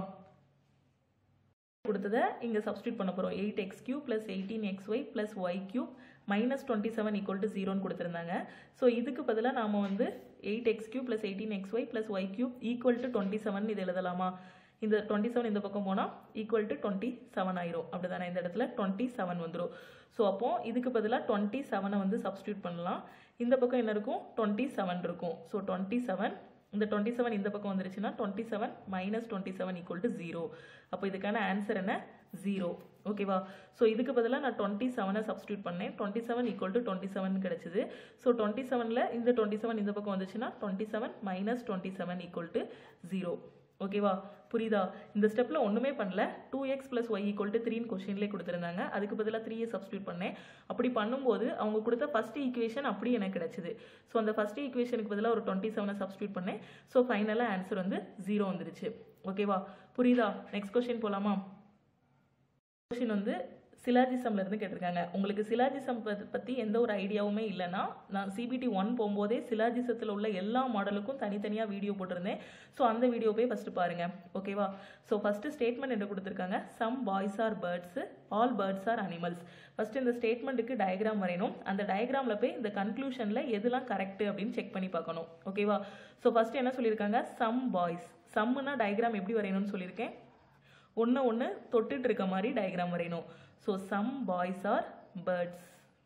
Speaker 1: கொடுத்ததை இங்கே சப்ஸ்டியூட் பண்ண போகிறோம் eight x cube plus eighteen x y plus y cube minus twenty seven equal to ஜீரோன்னு கொடுத்துருந்தாங்க ஸோ இதுக்கு பதிலாக நாம் வந்து eight x cube plus eighteen x y plus y cube equal to twenty seven இது எழுதலாமா இந்த டுவெண்ட்டி செவன் இந்த பக்கம் போனால் ஈக்குவல் டு டுவெண்ட்டி செவன் ஆயிரும் அப்படி தானே இந்த இடத்துல டுவெண்ட்டி செவன் வந்துடும் ஸோ அப்போது இதுக்கு பதிலாக டுவெண்ட்டி செவனை வந்து சப்ஸ்டியூட் பண்ணலாம் இந்த பக்கம் என்ன இருக்கும் டுவெண்ட்டி செவன் இருக்கும் ஸோ டுவெண்ட்டி செவன் இந்த டுவெண்ட்டி செவன் இந்த பக்கம் வந்துருச்சுன்னா twenty seven minus twenty seven equal to zero அப்போ இதுக்கான ஆன்சர் என்ன ஜீரோ ஓகேவா ஸோ இதுக்கு பதிலாக நான் டுவெண்ட்டி செவனை சப்ஸ்டியூட் பண்ணேன் twenty seven equal to twenty seven கிடச்சிது ஸோ டுவெண்ட்டி செவனில் இந்த டுவெண்ட்டி செவன் இந்த பக்கம் வந்துச்சுன்னா twenty seven minus twenty seven equal to zero ஓகேவா புரியுதா இந்த ஸ்டெப்பில் ஒன்றுமே பண்ணல two x plus y equal to த்ரீன்னு கொஷின்லேயே கொடுத்துருந்தாங்க அதுக்கு பதிலாக த்ரீயை சப்ஸ்டியூட் பண்ணேன் அப்படி பண்ணும்போது அவங்க கொடுத்த ஃபஸ்ட் ஈக்குவேஷன் அப்படி எனக்கு கிடச்சிது ஸோ அந்த ஃபஸ்ட் ஈக்குவேஷனுக்கு பதிலாக ஒரு டுவெண்ட்டி செவனை சப்ஸ்டியூட் பண்ணேன் ஸோ ஃபைனலாக ஆன்சர் வந்து ஜீரோ வந்துருச்சு ஓகேவா புரியுதா நெக்ஸ்ட் கொஷின் போகலாமா கொஷின் வந்து சிலாஜிசம்ல இருந்து கேட்டிருக்காங்க உங்களுக்கு சிலாஜிசம் பற்றி எந்த ஒரு ஐடியாவுமே இல்லைன்னா நான் சிபிடி ஒன் போகும்போதே சிலாஜிசத்தில் உள்ள எல்லா மாடலுக்கும் தனித்தனியாக வீடியோ போட்டிருந்தேன் ஸோ அந்த வீடியோ போய் ஃபஸ்ட்டு பாருங்கள் ஓகேவா ஸோ ஃபஸ்ட்டு ஸ்டேட்மெண்ட் என்ன கொடுத்துருக்காங்க some boys are birds all birds are animals first இந்த ஸ்டேட்மெண்ட்டுக்கு டயக்ராம் வரையணும் அந்த டயக்ராமில் போய் இந்த கன்க்ளூஷனில் எதுலாம் கரெக்ட் அப்படின்னு செக் பண்ணி பார்க்கணும் ஓகேவா ஸோ ஃபஸ்ட்டு என்ன சொல்லியிருக்காங்க சம் பாய்ஸ் சம்முனா டயக்ராம் எப்படி வரையணும்னு சொல்லியிருக்கேன் ஒன்று ஒன்று தொட்டுட்டு இருக்க மாதிரி டயக்ராம் வரையணும் so some boys are birds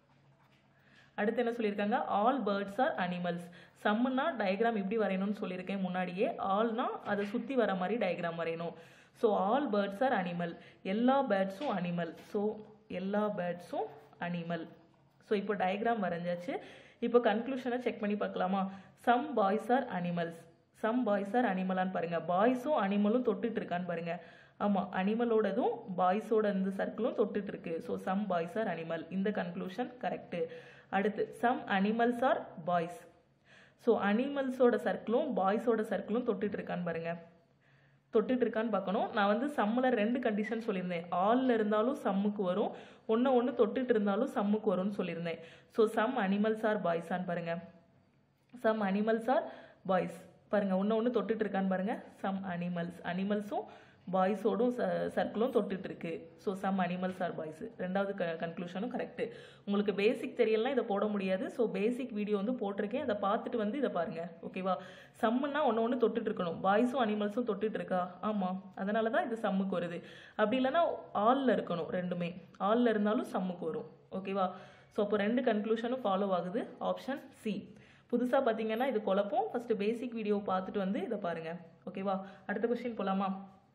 Speaker 1: அடுத்து என்ன சொல்லியிருக்காங்க ஆல் பேர்ட்ஸ் ஆர் அனிமல்ஸ் சம்முன்னா டயக்ராம் எப்படி வரையணும்னு சொல்லியிருக்கேன் முன்னாடியே ஆல்னா அதை சுற்றி வர மாதிரி டயக்ராம் வரையணும் so all birds are animal எல்லா பேர்ட்ஸும் அனிமல் ஸோ எல்லா பேர்ட்ஸும் அனிமல் ஸோ இப்போ டயக்ராம் வரைஞ்சாச்சு இப்போ கன்க்ளூஷனை செக் பண்ணி பார்க்கலாமா some boys are animals some boys are அனிமலான்னு பாருங்கள் பாய்ஸும் அனிமலும் தொட்டுட்டு இருக்கான்னு பாருங்கள் ஆமாம் அனிமலோடதும் பாய்ஸோட இந்த சர்க்கிளும் தொட்டுட்டு இருக்கு so some boys are animal இந்த கன்க்ளூஷன் கரெக்டு அடுத்து some animals are boys so அனிமல்ஸோட சர்க்கிளும் பாய்ஸோட சர்க்கிளும் தொட்டுட்டு இருக்கான்னு பாருங்க தொட்டுட்டு இருக்கான்னு பார்க்கணும் நான் வந்து சம்மில் ரெண்டு கண்டிஷன் சொல்லியிருந்தேன் ஆல்ல இருந்தாலும் சம்முக்கு வரும் ஒன்று ஒன்று தொட்டுட்டு இருந்தாலும் சம்முக்கு வரும்னு சொல்லியிருந்தேன் ஸோ சம் அனிமல்ஸ் ஆர் பாய்ஸான்னு பாருங்க சம் அனிமல்ஸ் ஆர் பாய்ஸ் பாருங்க ஒன்று ஒன்று தொட்டுட்டு இருக்கான்னு பாருங்க சம் அனிமல்ஸ் அனிமல்ஸும் பாய்ஸோடும் சர்க்கிளும் தொட்டுட்டு இருக்கு so some animals are boys ரெண்டாவது க கன்க்ளூஷனும் கரெக்டு உங்களுக்கு பேசிக் தெரியலனா இதை போட முடியாது ஸோ பேசிக் வீடியோ வந்து போட்டிருக்கேன் அதை பார்த்துட்டு வந்து இதை பாருங்க ஓகேவா சம்முன்னா ஒன்று ஒன்று தொட்டுட்டு இருக்கணும் பாய்ஸும் அனிமல்ஸும் தொட்டுட்டு இருக்கா ஆமாம் அதனால தான் இது சம்முக்கு வருது அப்படி இல்லைன்னா ஆல்ல இருக்கணும் ரெண்டுமே ஆல்ல இருந்தாலும் சம்முக்கு வரும் ஓகேவா ஸோ அப்போ ரெண்டு கன்க்ளூஷனும் ஃபாலோ ஆகுது ஆப்ஷன் சி புதுசாக பார்த்தீங்கன்னா இது குழப்பம் ஃபஸ்ட்டு பேசிக் வீடியோ பார்த்துட்டு வந்து இதை பாருங்க ஓகேவா அடுத்த கொஸ்டின் போலாமா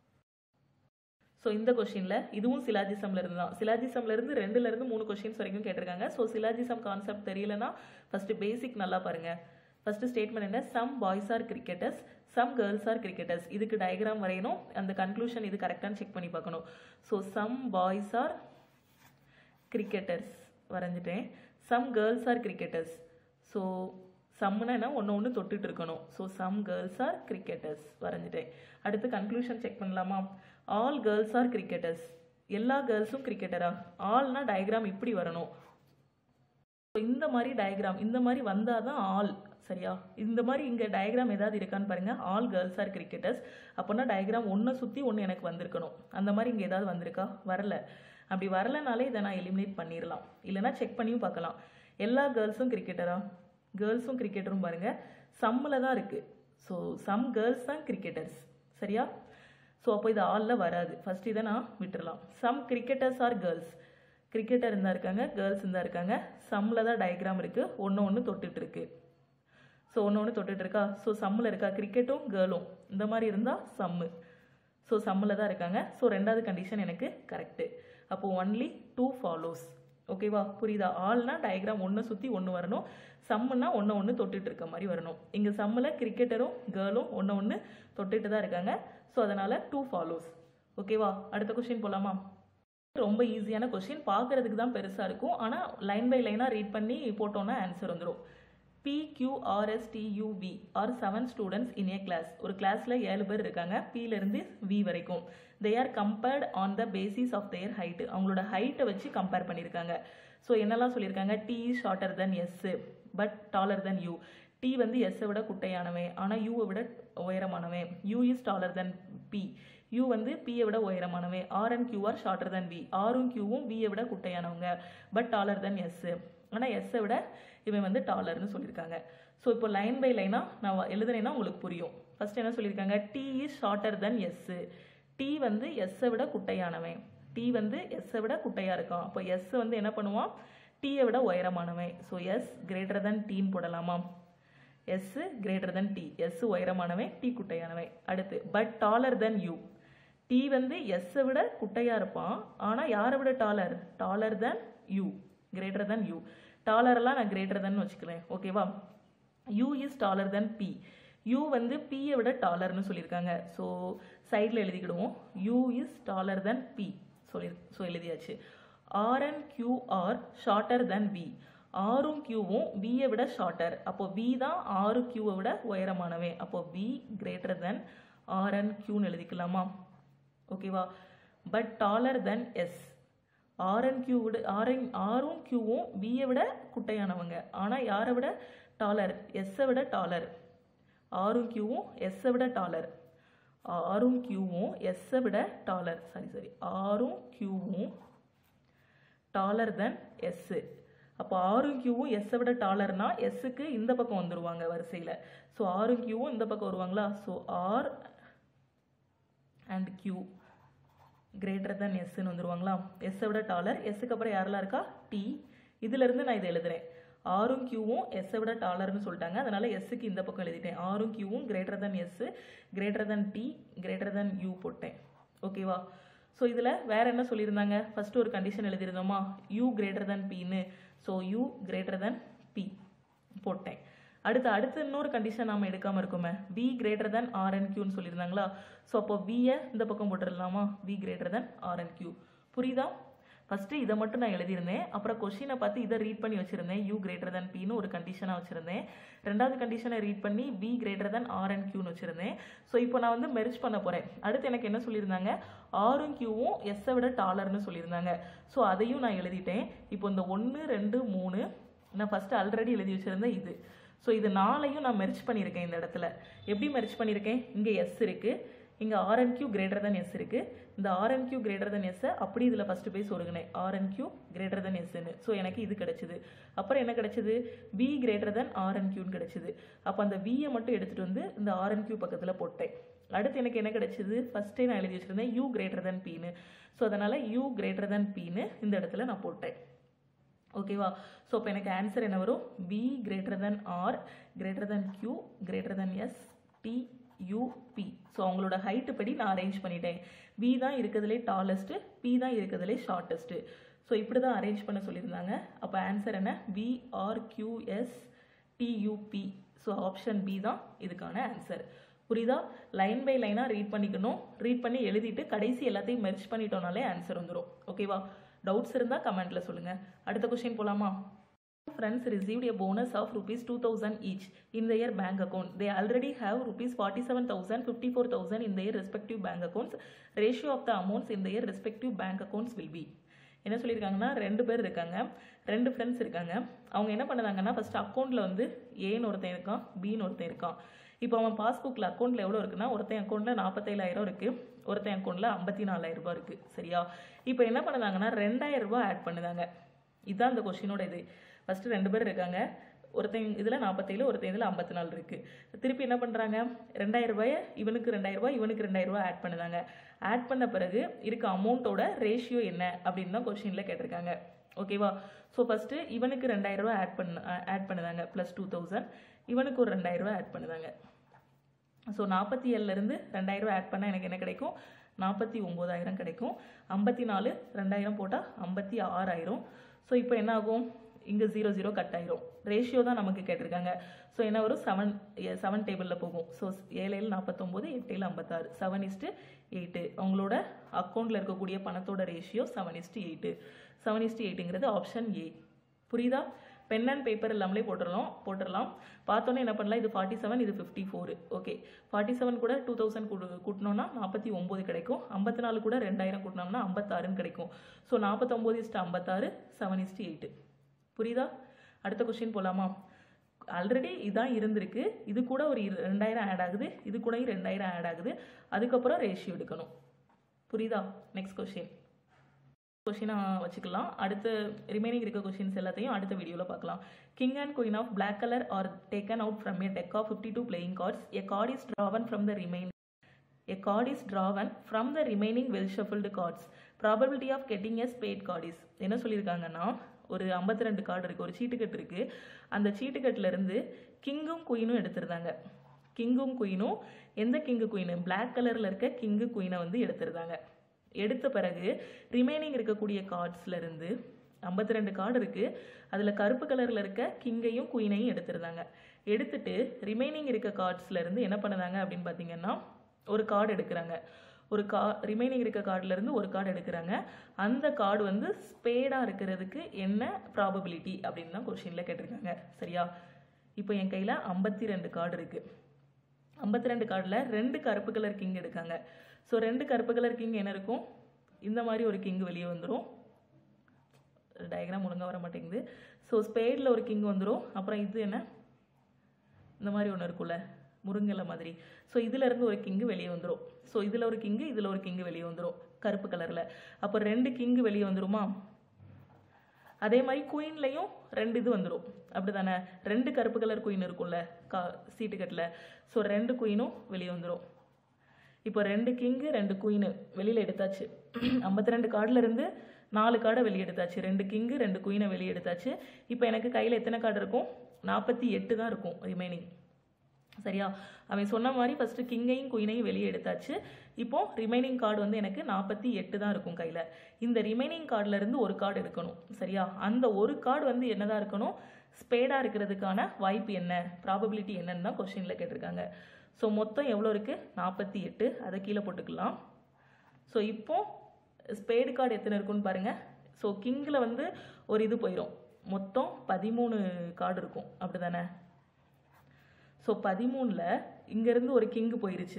Speaker 1: ஸோ இந்த கொஷினில் இதுவும் சிலாஜிசம்ல இருந்து தான் சிலாஜிசம்ல இருந்து ரெண்டுல இருந்து மூணு கொஷின்ஸ் வரைக்கும் கேட்டிருக்காங்க ஸோ சிலாஜிசம் கான்செப்ட் தெரியலனா ஃபர்ஸ்ட் பேசிக் நல்லா பாருங்க ஃபர்ஸ்ட் ஸ்டேட்மெண்ட் என்ன some boys are cricketers some girls are cricketers இதுக்கு டயக்ராம் வரையணும் அந்த கன்க்ளூஷன் இது கரெக்டானு செக் பண்ணி பார்க்கணும் so some boys are cricketers வரைஞ்சிட்டேன் some girls are cricketers so சம்னா என்ன ஒன்று ஒன்று தொட்டுட்டு இருக்கணும் so some girls are cricketers வரைஞ்சிட்டேன் அடுத்து கன்க்ளூஷன் செக் பண்ணலாமா ஆல் கேர்ள்ஸ் ஆர் கிரிக்கெட்டர்ஸ் எல்லா கேர்ள்ஸும் கிரிக்கெட்டரா ஆல்னா டயக்ராம் இப்படி வரணும் So, இந்த மாதிரி டயக்ராம் இந்த மாதிரி வந்தால் தான் ஆல் சரியா இந்த மாதிரி இங்கே டயக்ராம் ஏதாவது இருக்கான்னு பாருங்க ஆல் கேர்ள்ஸ் ஆர் கிரிக்கெட்டர்ஸ் அப்போனா டயக்ராம் ஒன்றை சுற்றி ஒன்று எனக்கு வந்திருக்கணும் அந்த மாதிரி இங்கே ஏதாவது வந்திருக்கா வரல அப்படி வரலனாலே இதை நான் எலிமினேட் பண்ணிடலாம் இல்லைனா செக் பண்ணியும் பார்க்கலாம் எல்லா கேர்ள்ஸும் கிரிக்கெட்டரா கேர்ள்ஸும் கிரிக்கெட்டரும் பாருங்க சம்மில் தான் இருக்கு ஸோ சம் கேர்ள்ஸ் தான் கிரிக்கெட்டர்ஸ் சரியா ஸோ அப்போ இது ஆலில் வராது ஃபர்ஸ்ட் இதை நான் விட்டுறலாம் some cricketers are girls cricketer இருந்தா இருக்காங்க கேர்ள்ஸ் இருந்தா இருக்காங்க சம்மில் தான் டயக்ராம் இருக்கு ஒன்று ஒன்று தொட்டுட்டு இருக்கு ஸோ ஒன்று ஒன்று தொட்டுட்டு இருக்கா ஸோ சம்மில் இருக்கா கிரிக்கெட்டும் கேர்ளும் இந்த மாதிரி இருந்தால் சம்மு ஸோ சம்மில் தான் இருக்காங்க ஸோ ரெண்டாவது கண்டிஷன் எனக்கு கரெக்டு அப்போ ஒன்லி டூ ஃபாலோஸ் ஓகேவா புரியுதா ஆல்னா டயக்ராம் ஒன்று சுற்றி ஒன்று வரணும் சம்முன்னா ஒன்று ஒன்று தொட்டுட்டு இருக்க மாதிரி வரணும் இங்கே சம்மில் கிரிக்கெட்டரும் கேர்ளும் ஒன்று ஒன்று தொட்டுட்டு தான் இருக்காங்க ஸோ அதனால் டூ ஃபாலோஸ் ஓகேவா அடுத்த கொஸ்டின் போகலாமா ரொம்ப ஈஸியான கொஸ்டின் பார்க்கறதுக்கு தான் பெருசாக இருக்கும் ஆனால் லைன் பை லைனாக ரீட் பண்ணி போட்டோன்னா ஆன்சர் வந்துடும் பிக்யூஆர்எஸ்டியூவி R seven students in A class ஒரு கிளாஸில் ஏழு பேர் இருக்காங்க பிலேருந்து வி வரைக்கும் they are compared on the basis of their height அவங்களோட ஹைட்டை வச்சு கம்பேர் பண்ணியிருக்காங்க ஸோ என்னெல்லாம் சொல்லியிருக்காங்க D shorter than yes but taller than U T வந்து எஸ்ஸை விட குட்டையானவன் ஆனால் யூவை விட உயரமானவன் you is taller than P U வந்து பியை விட உயரமானவன் R and Q R shorter than V ஆரும் கியூவும் வியை விட குட்டையானவங்க பட் டாலர் தென் எஸ் ஆனால் எஸ்ஸை விட இவன் வந்து டாலர்னு சொல்லியிருக்காங்க ஸோ இப்போ லைன் பை லைனாக நான் எழுதுனேன்னா உங்களுக்கு புரியும் ஃபர்ஸ்ட் என்ன சொல்லியிருக்காங்க T is shorter than S T வந்து எஸ்ஸை விட குட்டையானவன் டி வந்து எஸ்ஸை விட குட்டையாக இருக்கான் அப்போ எஸ் வந்து என்ன பண்ணுவான் டீயை விட உயரமானவன் ஸோ எஸ் கிரேட்டர் தென் டீன்னு போடலாமா S greater than T S உயரமானவன் டி குட்டையானவன் அடுத்து but taller than U T வந்து எஸ்ஸை விட குட்டையாக இருப்பான் ஆனால் யாரை விட taller taller than U greater than U டாலரெல்லாம் நான் கிரேட்டர் தென் வச்சுக்கிறேன் ஓகேவா U is taller than P U வந்து பியை விட டாலர்னு சொல்லியிருக்காங்க ஸோ சைடில் எழுதிக்கிடுவோம் U is taller than P சொல்லி ஸோ எழுதியாச்சு R and Q R shorter than V ஆரும் கியூவும் வியை விட ஷார்ட்டர் அப்போ வி தான் ஆறு கியூவை விட உயரமானவன் அப்போ V greater than R and கியூன்னு எழுதிக்கலாமா ஓகேவா but taller than S R and Q விட ஆரும் ஆரும் கியூவும் வியை விட குட்டையானவங்க ஆனால் யாரை விட டாலர் எஸ்ஸை விட டாலர் ஆரும் கியூவும் எஸ்ஸை விட டாலர் ஆரும் கியூவும் எஸ்ஸை விட டாலர் சாரி சாரி ஆரும் கியூவும் டாலர் தென் எஸ்ஸு அப்போ ஆரும் கியூவும் எஸ்ஸை விட டாலர்னா எஸ்ஸுக்கு இந்த பக்கம் வந்துருவாங்க வரிசையில் ஸோ ஆரும் கியூவும் இந்த பக்கம் வருவாங்களா so R and Q greater than எஸ்ன்னு வந்துருவாங்களா எஸ்ஸை விட டாலர் எஸ்ஸுக்கு அப்புறம் யாரெல்லாம் இருக்கா டி இதிலிருந்து நான் இதை எழுதுறேன் ஆரும் கியூவும் எஸ்ஸை விட டாலர்னு சொல்லிட்டாங்க அதனால எஸ்ஸுக்கு இந்த பக்கம் எழுதிட்டேன் ஆரும் கியூவும் greater than S greater than T greater than U போட்டேன் ஓகேவா ஸோ இதில் வேற என்ன சொல்லியிருந்தாங்க ஃபர்ஸ்ட் ஒரு கண்டிஷன் எழுதியிருந்தோமா யூ கிரேட்டர் தென் பின்னு so U greater than P போட்டேன் அடுத்து அடுத்து இன்னொரு கண்டிஷன் நாம எடுக்காம இருக்கோமே V greater than R and கியூன்னு சொல்லியிருந்தாங்களா ஸோ அப்போ வியை இந்த பக்கம் போட்டுடலாமா V greater than R and Q புரியுதா ஃபஸ்ட்டு இதை மட்டும் நான் எழுதியிருந்தேன் அப்புறம் கொஷினை பார்த்து இதை ரீட் பண்ணி வச்சிருந்தேன் யூ கிரேட்டர் தென் பின்னு ஒரு கண்டிஷனாக வச்சிருந்தேன் ரெண்டாவது கண்டிஷனை ரீட் பண்ணி V greater than R and கியூன்னு வச்சிருந்தேன் ஸோ இப்போ நான் வந்து மெர்ஜ் பண்ண போகிறேன் அடுத்து எனக்கு என்ன சொல்லியிருந்தாங்க ஆரும் கியூவும் எஸ்ஸை விட டாலர்னு சொல்லியிருந்தாங்க ஸோ அதையும் நான் எழுதிட்டேன் இப்போ இந்த ஒன்று ரெண்டு மூணு நான் ஃபஸ்ட்டு ஆல்ரெடி எழுதி வச்சிருந்தேன் இது ஸோ இது நாளையும் நான் மெர்ஜ் பண்ணியிருக்கேன் இந்த இடத்துல எப்படி மெர்ஜ் பண்ணியிருக்கேன் இங்கே எஸ் இருக்குது இங்கே R and Q greater than S இருக்குது இந்த ஆர்என் கியூ கிரேட்டர் than எஸ்ஸை அப்படி இதில் ஃபஸ்ட்டு போய் சொருகினேன் ஆர்என் கியூ கிரேட்டர் than எஸ்ன்னு ஸோ எனக்கு இது கிடைச்சிது அப்புறம் என்ன கிடைச்சிது வி கிரேட்டர் than ஆர்என் கியூன்னு கிடைச்சிது அப்போ அந்த வியை மட்டும் எடுத்துகிட்டு வந்து இந்த ஆர்என் கியூ பக்கத்தில் போட்டேன் அடுத்து எனக்கு என்ன கிடைச்சிது ஃபஸ்ட்டே நான் எழுதி வச்சுருந்தேன் யூ கிரேட்டர் than பின்னு ஸோ அதனால் யூ கிரேட்டர் than பின்னு இந்த இடத்துல நான் போட்டேன் ஓகேவா ஸோ இப்போ எனக்கு ஆன்சர் என்ன வரும் V greater than R greater than Q greater than S T U P so அவங்களோட ஹைட்டு படி நான் அரேஞ்ச் பண்ணிட்டேன் வி தான் இருக்கிறதுலே டாலஸ்ட்டு பி தான் இருக்கிறதுலே ஷார்ட்டஸ்ட்டு ஸோ இப்படி தான் அரேஞ்ச் பண்ண சொல்லியிருந்தாங்க அப்போ ஆன்சர் என்ன V R Q S T U P so option B தான் இதுக்கான ஆன்சர் புரியுதா லைன் பை லைனாக ரீட் பண்ணிக்கணும் ரீட் பண்ணி எழுதிட்டு கடைசி எல்லாத்தையும் மெர்ச் பண்ணிட்டோம்னாலே ஆன்சர் வந்துடும் ஓகேவா டவுட்ஸ் இருந்தால் கமெண்ட்டில் சொல்லுங்கள் அடுத்த கொஸ்டின் போகலாமா friends received a bonus of rupees 2000 each in their bank account they already have rupees 47000 54000 in their respective bank accounts ratio of the amounts in their respective bank accounts will be என்ன சொல்லியிருக்காங்கன்னா ரெண்டு பேர் இருக்காங்க ரெண்டு friends இருக்காங்க அவங்க என்ன பண்ணுறாங்கன்னா ஃபஸ்ட் அக்கௌண்ட்டில் வந்து ஏன்னு ஒருத்தன் இருக்கான் பின்னு ஒருத்தன் இருக்கான் இப்போ அவன் பாஸ்புக்கில் அக்கௌண்ட்டில் எவ்வளோ இருக்குன்னா ஒருத்தன் அக்கௌண்ட்டில் நாற்பத்தேழாயிரம் இருக்குது ஒருத்தன் அக்கௌண்ட்டில் ஐம்பத்தி நாலாயிரம் ரூபாய் இருக்குது சரியா இப்போ என்ன பண்ணுறாங்கன்னா ரெண்டாயிரம் ரூபாய் ஆட் பண்ணுதாங்க இதுதான் இந்த கொஷினோட இது ஃபஸ்ட்டு ரெண்டு பேர் இருக்காங்க ஒருத்தன் இதில் நாற்பத்தேழு ஒருத்தன் இதில் ஐம்பத்தி நாலு இருக்குது திருப்பி என்ன பண்ணுறாங்க ரெண்டாயிரம் ரூபாயை இவனுக்கு ரெண்டாயிரம் ரூபாய் இவனுக்கு ரெண்டாயிரம் ரூபாய் ஆட் பண்ணுதாங்க ஆட் பண்ண பிறகு இருக்க அமௌண்ட்டோட ரேஷியோ என்ன அப்படின்னு தான் கொஷினில் கேட்டிருக்காங்க ஓகேவா ஸோ ஃபஸ்ட்டு இவனுக்கு ரெண்டாயிரம் ரூபாய் ஆட் பண்ண ஆட் பண்ணுதாங்க ப்ளஸ் டூ தௌசண்ட் இவனுக்கு ஒரு ரெண்டாயிரம் ரூபாய் ஆட் பண்ணுதாங்க ஸோ நாற்பத்தி ஏழுலேருந்து ரெண்டாயிரம் ரூபாய் ஆட் பண்ணால் எனக்கு என்ன கிடைக்கும் நாற்பத்தி ஒம்போதாயிரம் கிடைக்கும் ஐம்பத்தி நாலு ரெண்டாயிரம் போட்டால் ஐம்பத்தி ஆறாயிரம் ஸோ இப்போ என்ன ஆகும் இங்கே ஜீரோ ஜீரோ கட் ஆயிரும் ரேஷியோ தான் நமக்கு கேட்டிருக்காங்க ஸோ என்ன வரும் செவன் செவன் டேபிளில் போகும் ஸோ ஏழு ஏழு நாற்பத்தொம்போது எட்டு ஏழு ஐம்பத்தாறு செவன் இஸ்ட்டு எயிட்டு அவங்களோட அக்கௌண்ட்டில் இருக்கக்கூடிய பணத்தோட ratio seven is to eight seven is to எயிட்டுங்கிறது ஆப்ஷன் ஏ புரியுதா பென் அண்ட் பேப்பர் எல்லாமே போட்டுடலாம் போட்டுடலாம் பார்த்தோன்னே என்ன பண்ணலாம் இது ஃபார்ட்டி செவன் இது fifty four okay forty seven கூட டூ தௌசண்ட் கூட்டினோம்னா நாற்பத்தி ஒம்பது கிடைக்கும் ஐம்பத்தி நாலு கூட ரெண்டாயிரம் கூட்டினோம்னா ஐம்பத்தாறுன்னு கிடைக்கும் ஸோ நாற்பத்தொம்போது இஸ்ட்டு ஐம்பத்தாறு செவன் இஸ்ட்டு எயிட்டு புரியுதா அடுத்த கொஸ்டின் போகலாமா ஆல்ரெடி இதான் இருந்திருக்கு இது கூட ஒரு இரு- ரெண்டாயிரம் ஆட் ஆகுது இது கூடயும் ரெண்டாயிரம் ஆட் ஆகுது அதுக்கப்புறம் ரேஷியோ எடுக்கணும் புரியுதா நெக்ஸ்ட் கொஸ்டின் கொஷினாக வச்சுக்கலாம் அடுத்த ரிமைனிங் இருக்க கொஷின்ஸ் எல்லாத்தையும் அடுத்த வீடியோவில் பார்க்கலாம் king and queen of black colour are taken out from a deck of fifty two playing cards a card is drawn from the remain A card is drawn from the remaining well shuffled cards. Probability of getting a spade card is என்ன சொல்லியிருக்காங்கன்னா ஒரு 52 ரெண்டு card இருக்குது ஒரு சீட்டுக்கட்டு இருக்குது அந்த சீட்டுக்கட்டுல இருந்து கிங்கும் குயினும் எடுத்திருந்தாங்க கிங்கும் குயினும் எந்த கிங்கு குயினு Black கலரில் இருக்க கிங்கு குயினை வந்து எடுத்திருந்தாங்க எடுத்த பிறகு ரிமைனிங் இருக்கக்கூடிய கார்ட்ஸ்ல இருந்து 52 ரெண்டு கார்டு இருக்குது அதில் கருப்பு கலரில் இருக்க கிங்கையும் குயினையும் எடுத்திருந்தாங்க எடுத்துட்டு ரிமைனிங் இருக்க கார்ட்ஸ்ல இருந்து என்ன பண்ணுதாங்க அப்படின்னு பார்த்தீங்கன்னா ஒரு கார்டு எடுக்கிறாங்க ஒரு கா ரிமைனிங் இருக்க கார்டுல இருந்து ஒரு கார்டு எடுக்கிறாங்க அந்த கார்டு வந்து ஸ்பேடாக இருக்கிறதுக்கு என்ன ப்ராபபிலிட்டி அப்படின்னு தான் கொஷினில் கேட்டிருக்காங்க சரியா இப்போ என் கையில் ஐம்பத்தி ரெண்டு கார்டு இருக்குது ஐம்பத்தி ரெண்டு கார்டில் ரெண்டு கருப்பு கலர் கிங் எடுக்காங்க ஸோ ரெண்டு கருப்பு கலர் கிங் என்ன இருக்கும் இந்த மாதிரி ஒரு கிங் வெளியே வந்துடும் டயக்ராம் ஒழுங்கா வர மாட்டேங்குது ஸோ ஸ்பேடில் ஒரு கிங் வந்துடும் அப்புறம் இது என்ன இந்த மாதிரி ஒன்று இருக்கும்ல முருங்கலை மாதிரி ஸோ இருந்து ஒரு கிங்கு வெளியே வந்துடும் ஸோ இதில் ஒரு கிங்கு இதில் ஒரு கிங்கு வெளியே வந்துடும் கருப்பு கலரில் அப்போ ரெண்டு கிங்கு வெளியே வந்துருமா அதே மாதிரி குயின்லையும் ரெண்டு இது வந்துடும் அப்படிதானே ரெண்டு கருப்பு கலர் குயின் இருக்கும்ல கா சீட்டுக்கட்டில் ஸோ ரெண்டு குயினும் வெளியே வந்துடும் இப்போ ரெண்டு கிங்கு ரெண்டு குயின் வெளியில் எடுத்தாச்சு ஐம்பத்தி ரெண்டு கார்டில் இருந்து நாலு கார்டை வெளியே எடுத்தாச்சு ரெண்டு கிங்கு ரெண்டு குயினை வெளியே எடுத்தாச்சு இப்போ எனக்கு கையில் எத்தனை கார்டு இருக்கும் நாற்பத்தி எட்டு தான் இருக்கும் ரிமைனிங் சரியா அவன் சொன்ன மாதிரி ஃபஸ்ட்டு கிங்கையும் குயினையும் வெளியே எடுத்தாச்சு இப்போ ரிமைனிங் கார்டு வந்து எனக்கு நாற்பத்தி எட்டு தான் இருக்கும் கையில் இந்த ரிமைனிங் கார்டில் இருந்து ஒரு கார்டு எடுக்கணும் சரியா அந்த ஒரு கார்டு வந்து என்னதான் இருக்கணும் ஸ்பேடாக இருக்கிறதுக்கான வாய்ப்பு என்ன ப்ராபபிலிட்டி என்னன்னு தான் கொஸ்டினில் கேட்டிருக்காங்க ஸோ மொத்தம் எவ்வளோ இருக்குது நாற்பத்தி எட்டு அதை கீழே போட்டுக்கலாம் ஸோ இப்போ ஸ்பேடு கார்டு எத்தனை இருக்குன்னு பாருங்கள் ஸோ கிங்கில் வந்து ஒரு இது போயிடும் மொத்தம் பதிமூணு கார்டு இருக்கும் அப்படி தானே ஸோ பதிமூணில் இங்கேருந்து ஒரு கிங்கு போயிருச்சு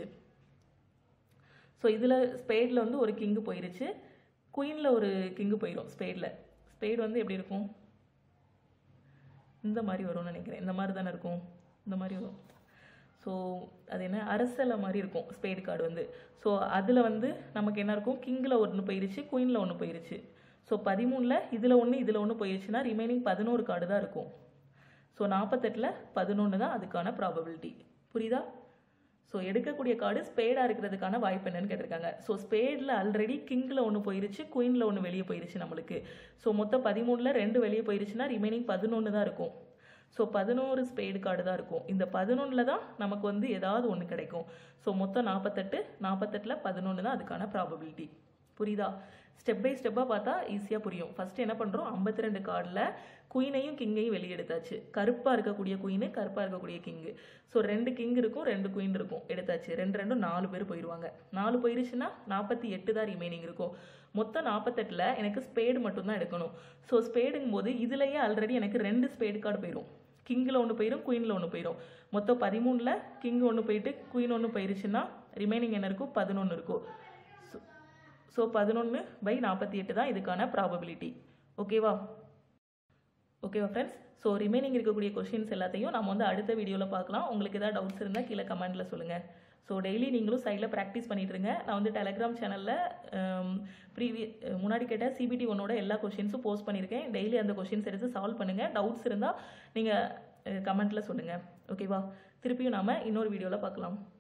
Speaker 1: ஸோ இதில் ஸ்பேடில் வந்து ஒரு கிங்கு போயிருச்சு குயினில் ஒரு கிங்கு போயிடும் ஸ்பேடில் ஸ்பேடு வந்து எப்படி இருக்கும் இந்த மாதிரி வரும்னு நினைக்கிறேன் இந்த மாதிரி தானே இருக்கும் இந்த மாதிரி வரும் ஸோ அது என்ன அரசலை மாதிரி இருக்கும் ஸ்பேடு கார்டு வந்து ஸோ அதில் வந்து நமக்கு என்ன இருக்கும் கிங்கில் ஒன்று போயிருச்சு குயினில் ஒன்று போயிருச்சு ஸோ பதிமூணில் இதில் ஒன்று இதில் ஒன்று போயிருச்சுன்னா ரிமைனிங் பதினோரு கார்டு தான் இருக்கும் ஸோ நாற்பத்தெட்டில் பதினொன்று தான் அதுக்கான ப்ராபபிலிட்டி புரியுதா ஸோ எடுக்கக்கூடிய கார்டு ஸ்பேடாக இருக்கிறதுக்கான வாய்ப்பு என்னன்னு கேட்டிருக்காங்க ஸோ ஸ்பேடில் ஆல்ரெடி கிங்கில் ஒன்று போயிருச்சு குயினில் ஒன்று வெளியே போயிருச்சு நம்மளுக்கு ஸோ மொத்தம் பதிமூணில் ரெண்டு வெளியே போயிருச்சுன்னா ரிமைனிங் பதினொன்று தான் இருக்கும் ஸோ பதினோரு ஸ்பேடு கார்டு தான் இருக்கும் இந்த பதினொன்றில் தான் நமக்கு வந்து ஏதாவது ஒன்று கிடைக்கும் ஸோ மொத்தம் நாற்பத்தெட்டு நாற்பத்தெட்டில் பதினொன்று தான் அதுக்கான ப்ராபபிலிட்டி புரியுதா ஸ்டெப் பை ஸ்டெப்பாக பார்த்தா ஈஸியாக புரியும் ஃபஸ்ட்டு என்ன பண்ணுறோம் ஐம்பத்தி ரெண்டு கார்டில் குயினையும் கிங்கையும் வெளியே எடுத்தாச்சு கருப்பாக இருக்கக்கூடிய குயின் கருப்பாக இருக்கக்கூடிய கிங்கு ஸோ ரெண்டு கிங் இருக்கும் ரெண்டு குயின் இருக்கும் எடுத்தாச்சு ரெண்டு ரெண்டும் நாலு பேர் போயிடுவாங்க நாலு போயிருச்சுன்னா நாற்பத்தி எட்டு தான் ரிமைனிங் இருக்கும் மொத்தம் நாற்பத்தெட்டில் எனக்கு ஸ்பேடு மட்டும்தான் எடுக்கணும் ஸோ ஸ்பேடுங்கும் போது இதுலேயே ஆல்ரெடி எனக்கு ரெண்டு ஸ்பேடு கார்டு போயிடும் கிங்கில் ஒன்று போயிடும் குயினில் ஒன்று போயிடும் மொத்தம் பதிமூணில் கிங் ஒன்று போயிட்டு குயின் ஒன்று போயிருச்சுன்னா ரிமைனிங் என்ன இருக்கும் பதினொன்று இருக்கும் ஸோ பதினொன்று பை நாற்பத்தி எட்டு தான் இதுக்கான ப்ராபபிலிட்டி ஓகேவா ஓகேவா ஃப்ரெண்ட்ஸ் ஸோ ரிமைனிங் இருக்கக்கூடிய கொஷின்ஸ் எல்லாத்தையும் நம்ம வந்து அடுத்த வீடியோவில் பார்க்கலாம் உங்களுக்கு ஏதாவது டவுட்ஸ் இருந்தால் கீழே கமெண்ட்டில் சொல்லுங்கள் ஸோ டெய்லி நீங்களும் சைடில் ப்ராக்டிஸ் பண்ணிட்டு இருங்க நான் வந்து டெலகிராம் சேனலில் ப்ரீவிய முன்னாடி கேட்ட சிபிடி ஒன்னோட எல்லா கொஷின்ஸும் போஸ்ட் பண்ணியிருக்கேன் டெய்லி அந்த கொஷின்ஸ் எடுத்து சால்வ் பண்ணுங்கள் டவுட்ஸ் இருந்தால் நீங்கள் கமெண்ட்டில் சொல்லுங்கள் ஓகேவா திருப்பியும் நாம் இன்னொரு வீடியோவில் பார்க்கலாம்